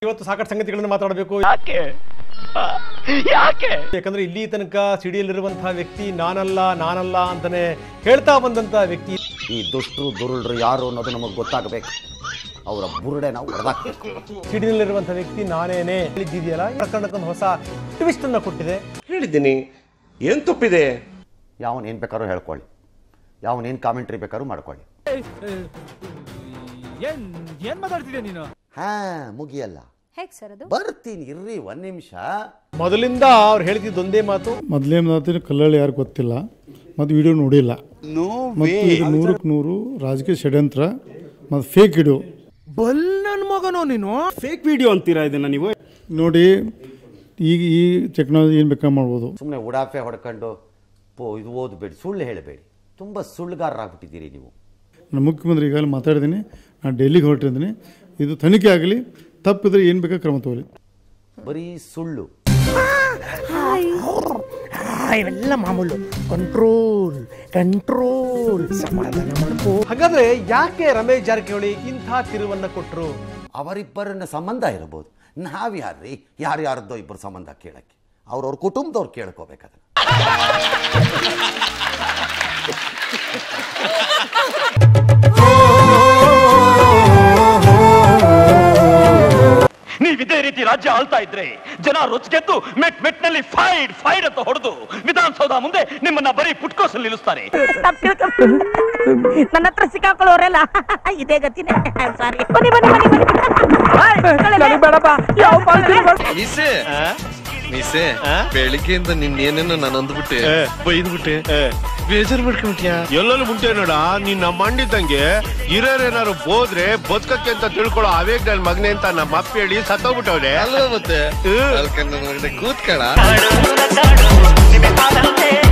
ಇವತ್ತು ಸಾಕಷ್ಟು ಸಂಗತಿಗಳನ್ನು ಮಾತಾಡಬೇಕು ಯಾಕೆ ಯಾಕೆ ಯಾಕಂದ್ರೆ ಇಲ್ಲಿ ತನಕ ಸಿಡಿಯಲ್ಲಿರುವಂತಹ ವ್ಯಕ್ತಿ ನಾನಲ್ಲ ನಾನಲ್ಲ ಅಂತಾನೆ ಹೇಳ್ತಾ ಬಂದಂತಹ ವ್ಯಕ್ತಿ ಈ ದುಷ್ಟರು ದುರುಳರು ಯಾರು ಅನ್ನೋದು ನಮಗೆ ಗೊತ್ತಾಗಬೇಕು ಅವರ ಬುರುಡೆ ನಾವು ಹೊಡೆದಾಕಬೇಕು ಸಿಡಿನಲ್ಲಿರುವಂತಹ ವ್ಯಕ್ತಿ ನಾನೇನೆ ಹೇಳಿದ್ದಿದೆಯಲ್ಲ ಈ ಪ್ರಕರಣಕ್ಕೊಂದು ಹೊಸ ಟ್ವಿಸ್ಟ್ ಅನ್ನ ಕೊಟ್ಟಿದೆ ಹೇಳಿದ್ದೀನಿ ಏನ್ ತಪ್ಪಿದೆ ಯಾವನ್ ಏನು ಬೇಕಾದ್ರೂ ಹೇಳ್ಕೊಳ್ಳಿ ಯಾವನ್ ಏನು ಕಾಮೆಂಟ್ರಿ ಬೇಕಾದ್ರೂ ಮಾಡ್ಕೊಳ್ಳಿ ಏನ್ ಏನ್ ಮಾತಾಡ್ತಿದ್ಯಾ ನೀನು ಹಾ ಮುಗಿಯಲ್ಲ ಹೇಗ್ ಸರ್ ಅದು ಬರ್ತೀನಿ ಇರ್ರಿ ಒಂದ್ ನಿಮಿಷ ಮೊದಲಿಂದ ಅವ್ರು ಹೇಳ್ತಿದ್ದ ಒಂದೇ ಮಾತು ಮೊದಲೇ ಮಾತಿನ ಕಲ್ಲಳ್ಳಿ ಯಾರು ಗೊತ್ತಿಲ್ಲ ಮತ್ತು ವಿಡಿಯೋ ನೋಡಿಲ್ಲ ಮತ್ತು ಇದು ನೂರಕ್ಕೆ ನೂರು ರಾಜಕೀಯ ಷಡ್ಯಂತ್ರ ಮತ್ತು ಫೇಕ್ ವಿಡಿಯೋ ಬಲ್ ನನ್ ಮಗನೋ ನೀನು ಫೇಕ್ ವಿಡಿಯೋ ಅಂತೀರಾ ಇದನ್ನ ನೀವು ನೋಡಿ ಈಗ ಈ ಟೆಕ್ನಾಲಜಿ ಏನು ಬೇಕಾದ್ರೆ ಮಾಡ್ಬೋದು ಸುಮ್ಮನೆ ಉಡಾಫೆ ಹೊಡ್ಕೊಂಡು ಪೋ ಇದು ಓದಬೇಡಿ ಸುಳ್ಳು ಹೇಳಬೇಡಿ ತುಂಬ ಸುಳ್ಳುಗಾರರಾಗ್ಬಿಟ್ಟಿದ್ದೀರಿ ನೀವು ನಾನು ಮುಖ್ಯಮಂತ್ರಿ ಈಗಾಗಲೇ ಮಾತಾಡಿದ್ದೀನಿ ನಾನು ಡೆಲ್ಲಿಗೆ ಹೊರಟಿದ್ದೀನಿ ಇದು ತನಿಖೆ ಆಗಲಿ ತಪ್ಪಿದ್ರೆ ಏನು ಬೇಕಾದ್ರೆ ಕ್ರಮ ತಗೊಳ್ಳಿ ಬರೀ ಸುಳ್ಳು ಇವೆಲ್ಲ ಮಾಮೂಲು ಕಂಟ್ರೋಲ್ ಕಂಟ್ರೋಲ್ ಸಮಾಧಾನ ಮಾಡ್ಕೋ ಹಾಗಾದ್ರೆ ಯಾಕೆ ರಮೇಶ್ ಜಾರಕಿಹೊಳಿ ಇಂಥ ತಿರುವನ್ನ ಕೊಟ್ಟರು ಅವರಿಬ್ಬರನ್ನ ಸಂಬಂಧ ಇರಬಹುದು ನಾವ್ಯಾರ್ರಿ ಯಾರ್ಯಾರದ್ದೋ ಇಬ್ಬರು ಸಂಬಂಧ ಕೇಳಕ್ಕೆ ಅವ್ರವ್ರ ಕುಟುಂಬದವ್ರು ಕೇಳ್ಕೋಬೇಕದನ್ನ ನೀವ್ ಇದೇ ರೀತಿ ರಾಜ್ಯ ಆಳ್ತಾ ಇದ್ರೆ ಜನ ರೊಚ್ಗೆದ್ದು ಮೆಟ್ ಮೆಟ್ನಲ್ಲಿ ಫೈಡ್ ಫೈಡ್ ಅಂತ ಹೊಡೆದು ವಿಧಾನಸೌಧ ಮುಂದೆ ನಿಮ್ಮನ್ನ ಬರೀ ಪುಟ್ಕೋಸಲ್ಲಿ ನಿಲ್ಲಿಸ್ತಾರೆ ನನ್ನ ಹತ್ರ ಸಿಕ್ಕಾಕೊಳ್ಳೋರೆಲ್ಲ ಇದೇ ಗತಿನೇ ಸಾರಿ ಬನ್ನಿ ಬನ್ನಿ ಬನ್ನಿ ಬನ್ನಿ ಬೇಡಪ್ಪ ಯಾವ ಮೀಸೆ ಮೀಸೆ ಬೆಳಿಗ್ಗೆಯಿಂದ ನಿನ್ನೇನೇನೋ ನಾನು ಅಂದ್ಬಿಟ್ಟೆ ಬೈದ್ಬಿಟ್ಟೆ ಬೇಜಾರ್ ಮಾಡ್ಕೊಂಡ್ಯಾ ಎಲ್ಲೆಲ್ಲೂ ಮುಂಟೆ ನೋಡ ನಿನ್ನ ಮಂಡಿದ್ದಂಗೆ ಹಿರಿಯರೇನಾರು ಬೋದ್ರೆ ಬದುಕಕ್ಕೆ ಅಂತ ತಿಳ್ಕೊಳ್ಳೋ ಅವೇಗ್ ನನ್ ಮಗನೆ ಅಂತ ನಮ್ಮ ಅಪ್ಪ ಹೇಳಿ ಸತ್ತೋಗ್ಬಿಟ್ಟವ್ರೆ ಅಲ್ವಾ ಮತ್ತೆ ಅಲ್ಕ ನನ್ನ ಮಗನೇ ಕೂತ್ಕಳ ನಿಮಗೆ